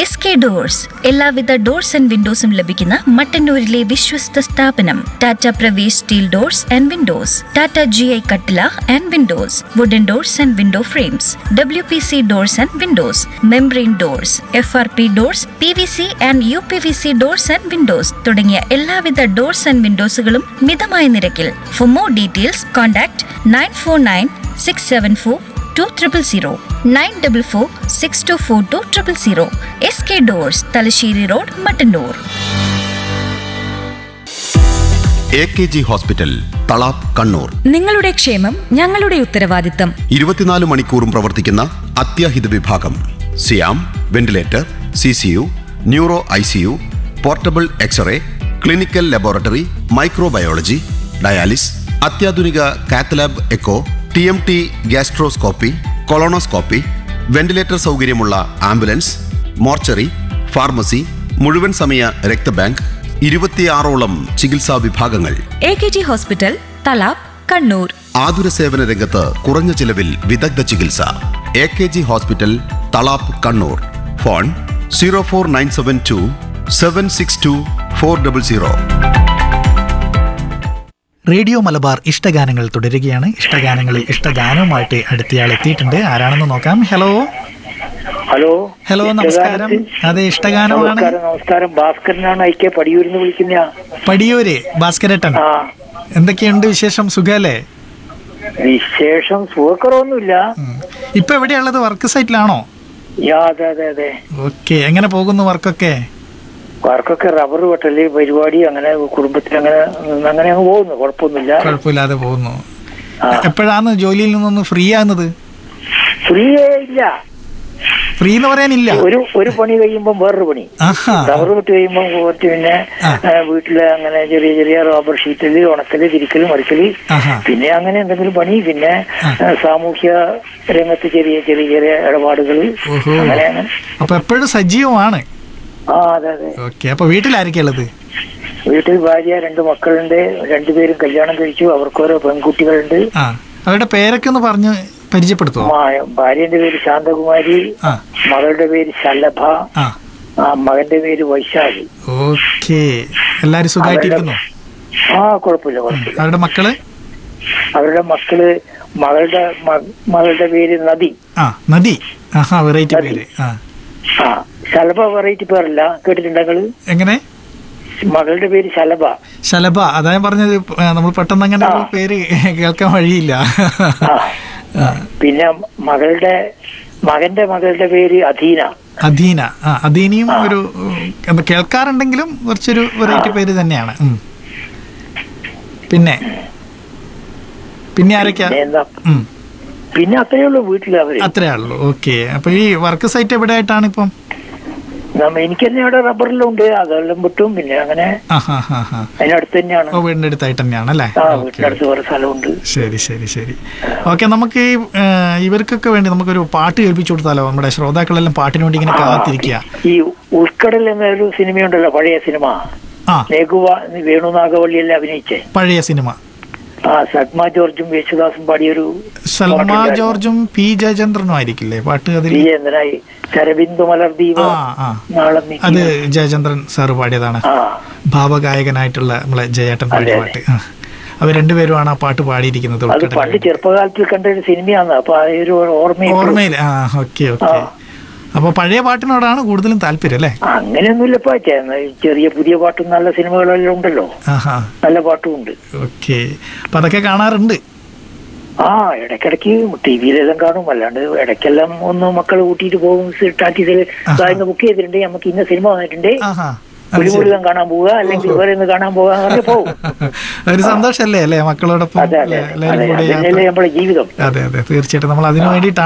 S K doors എല്ലാവിധ doors and വിൻഡോസും ലഭിക്കുന്ന മട്ടന്നൂരിലെ വിശ്വസ്ത സ്ഥാപനം Tata Pravesh steel doors and windows Tata G I കട്ടില and windows wooden doors and window frames W P C doors and windows membrane doors F R P doors P V C and U P V C doors and windows തുടങ്ങിയ എല്ലാവിധ doors and വിൻഡോസുകളും മിതമായ നിരക്കിൽ for more details contact nine four nine six seven four two triple zero nine double four six two four two triple zero S K doors Thalassery road Mattanur A K G hospital Thalap Kannur നിങ്ങളുടെ ക്ഷേമം ഞങ്ങളുടെ ഉത്തരവാദിത്തം ഇരുപത്തിനാല് മണിക്കൂറും പ്രവർത്തിക്കുന്ന അത്യാഹിത വിഭാഗം സിയാം ventilator C C U neuro I C U portable X-ray clinical laboratory microbiology dialysis അത്യാധുനിക cath lab echo T M T gastroscopy colonoscopy ventilator സൗകര്യമുള്ള ആംബുലൻസ് മോർച്ചറി ഫാർമസി മുഴുവൻ സമയ രക്തബാങ്ക് ഇരുപത്തിയാറോളം ചികിത്സാ വിഭാഗങ്ങൾ A K G hospital Thalap Kannur ആതുര സേവന രംഗത്ത് കുറഞ്ഞ ചിലവിൽ വിദഗ്ധ ചികിത്സ A K G hospital Thalap Kannur phone zero four nine seven two seven six two four double zero radio Malabar ഇഷ്ടഗാനങ്ങൾ തുടരുകയാണ് ഇഷ്ടഗാനങ്ങളിൽ ഇഷ്ടഗാനവുമായിട്ട് അടുത്തയാൾ എത്തിയിട്ടുണ്ട് ആരാണെന്ന് നോക്കാം ഹലോ ഹലോ ഹലോ നമസ്കാരം അതെ ഇഷ്ടഗാനമാണ് നമസ്കാരം നമസ്കാരം ഭാസ്കരനാണ് ഐക്യ പടിയൂരിന്ന് വിളിക്കുന്ന പടിയൂര് ഭാസ്കരേട്ടൻ ആ എന്തൊക്കെയുണ്ട് വിശേഷം സുഖല്ലേ വിശേഷം സുഖക്കുറവൊന്നുമില്ല ഇപ്പൊ എവിടെയുള്ളത് വർക്ക് സൈറ്റിലാണോ യാ അതെ അതെ അതെ ഓക്കെ എങ്ങനെ പോകുന്നു വർക്കൊക്കെ വർക്കൊക്കെ റബ്ബർ വെട്ടല് പരിപാടി അങ്ങനെ കുടുംബത്തിൽ അങ്ങനെ അങ്ങനെ അങ്ങ് പോകുന്നു കുഴപ്പമൊന്നുമില്ല കുഴപ്പമില്ലാതെ പോകുന്നു ആ. എപ്പോഴാണ് ജോലിയിൽ നിന്നൊന്ന് ഫ്രീ ആകുന്നത് ഫ്രീയേ ഇല്ല ഫ്രീ എന്ന് പറയാനില്ല ഒരു ഒരു പണി കഴിയുമ്പോൾ വേറൊരു പണി ആഹാ റബ്ബർ വെട്ട് കഴിയുമ്പോൾ കുറച്ച് പിന്നെ ആ. ആ, വീട്ടില് അങ്ങനെ ചെറിയ ചെറിയ റബ്ബർ ഷീറ്റല് ഉണക്കല് തിരിക്കല് മറിക്കല് ആഹാ പിന്നെ അങ്ങനെ എന്തെങ്കിലും പണി പിന്നെ ആ. ആ, സാമൂഹ്യ രംഗത്ത് ചെറിയ ചെറിയ ചെറിയ ഇടപാടുകൾ ഓഹോ അങ്ങനെ അങ്ങനെ അപ്പൊ എപ്പോഴും സജീവമാണ് ആ അതെ അതെ ഓക്കെ അപ്പൊ വീട്ടിലായിരിക്കും ഉള്ളത് വീട്ടിൽ ഭാര്യ രണ്ട് മക്കളുണ്ട് രണ്ടുപേരും കല്യാണം കഴിച്ചു അവർക്ക് ഓരോ പെൺകുട്ടികളുണ്ട് ആ അവരുടെ പേരൊക്കെ ഒന്ന് പറഞ്ഞ് പരിചയപ്പെടുത്തുമോ മാ- ഭാര്യന്റെ പേര് ശാന്തകുമാരി ആ മകളുടെ പേര് ശലഭ ആ ആ മകന്റെ പേര് വൈശാലി ഓക്കെ എല്ലാരും സുഖമായിട്ടിരിക്കുന്നു ആ കുഴപ്പമില്ല കുഴപ്പമില്ല അവരുടെ മക്കള് അവരുടെ മക്കള് മകളുടെ മ- മകളുടെ പേര് നദി ആ നദി ആഹാ വെറൈറ്റി നദി. പേര് ആ ആ ശലഭ വെറൈറ്റി പേരല്ല കേട്ടിട്ടുണ്ടെങ്കിൽ എങ്ങനെ മകളുടെ പേര് ശലഭ ശലഭ അതാ ഞാൻ പറഞ്ഞത് ആ, നമ്മൾ പെട്ടെന്ന് അങ്ങനെ ഒരു ആ. പേര് കേൾക്കാൻ വഴിയില്ല ആ ആ, പിന്നെ മകളുടെ മകന്റെ മകളുടെ പേര് അധീന അധീന ആ അധീനയും ഒരു ഉം, എന്താ കേൾക്കാറുണ്ടെങ്കിലും കുറച്ചൊരു വെറൈറ്റി പേര് തന്നെയാണ് ഉം. പിന്നെ പിന്നെ ആരൊക്കെയാ പിന്നെ എന്താ ഉം, പിന്നെ അത്രയേ ഉള്ളൂ വീട്ടിൽ അവര് അത്രേ ഉള്ളൂ ഓക്കെ അപ്പൊ ഈ വർക്ക് സൈറ്റ് എവിടെ ആയിട്ടാണ് ഇപ്പം നമ്മ എനിക്ക് തന്നെ അവിടെ റബ്ബറെല്ലാം ഉണ്ട് അതെല്ലാം വിട്ടും പിന്നെ അങ്ങനെ ആ ഹാ ഹാ ഹാ അതിനടുത്ത് തന്നെയാണ് ഓ വീടിന്റെ അടുത്തായിട്ട് തന്നെയാണ് അല്ലേ ആ ഓക്കെ വീട്ടിനടുത്ത് വേറെ സ്ഥലമുണ്ട് ശരി ശരി ശരി ഓക്കെ നമുക്ക് ഈ ആ, ഇവർക്കൊക്കെ വേണ്ടി നമുക്കൊരു പാട്ട് കേൾപ്പിച്ചു കൊടുത്താലോ നമ്മുടെ ശ്രോതാക്കളെല്ലാം പാട്ടിന് വേണ്ടി ഇങ്ങനെ കാത്തിരിക്കുക ഈ ഉൾക്കടൽ എന്നൊരു സിനിമയുണ്ടല്ലോ പഴയ സിനിമ ആ നെഗുവ വേണു നാഗവള്ളിയെല്ലാം അഭിനയിച്ചേ പഴയ സിനിമ ആ സത്മ ജോർജും യേശുദാസും പാടിയൊരു സൽമാ പാട്ടുണ്ടായിരുന്നു. ജോർജും പി ജയചന്ദ്രനും ആയിരിക്കില്ലേ പാട്ട് അതിൽ പി ചന്ദ്രനായി ശരബിന്ദു മലർദീപ ആ ആ നാളം അത് നീക്കി ജയചന്ദ്രൻ സാറ് പാടിയതാണ് ആ ഭാവഗായകനായിട്ടുള്ള നമ്മളെ ജയേട്ടൻ പാടിയ അതെ, പാട്ട് ആ അവർ രണ്ടുപേരുമാണ് ആ പാട്ട് പാടിയിരിക്കുന്നത് അത് ഉൾക്കടലിൽ. പണ്ട് ചെറുപ്പകാലത്തിൽ കണ്ട ഒരു സിനിമയാണ് അപ്പൊ ആ ഒരു ഓർമ്മ ഓർമ്മയിൽ ആ ഓക്കെ ഓക്കെ ആ. അപ്പൊ പഴയ പാട്ടിനോടാണ് കൂടുതലും താല്പര്യം അല്ലേ അങ്ങനെയൊന്നുമില്ലപ്പോ ചെറിയ പുതിയ പാട്ടും നല്ല സിനിമകളെല്ലാം ഉണ്ടല്ലോ ആഹാ നല്ല പാട്ടും ഉണ്ട് ഓക്കെ അപ്പൊ അതൊക്കെ കാണാറുണ്ട് ആ ഇടയ്ക്കിടയ്ക്ക് ടി വിയിലെല്ലാം കാണും അല്ലാണ്ട് ഇടയ്ക്കെല്ലാം ഒന്ന് മക്കൾ കൂട്ടിയിട്ട് പോകും ടാറ്റീസിൽ ഇന്ന് ബുക്ക് ചെയ്തിട്ടുണ്ട് നമുക്ക് ഇന്ന സിനിമ വന്നിട്ടുണ്ട് ആഹാ അത് ശരി. പുലിമുരുകൻ കാണാൻ പോവുക അല്ലെങ്കിൽ വേറെ ഒന്ന് കാണാൻ പോവുക അങ്ങനെ പോകും ഒരു സന്തോഷല്ലേ അല്ലേ മക്കളോടൊപ്പം അതെ അതെ അല്ലേ? എല്ലാവരും അതെ കൂടെ അതന്നെയല്ലേ യാത്ര- നമ്മുടെ ജീവിതം അതെ അതെ തീർച്ചയായിട്ടും നമ്മൾ അതിനു വേണ്ടിയിട്ടാണ്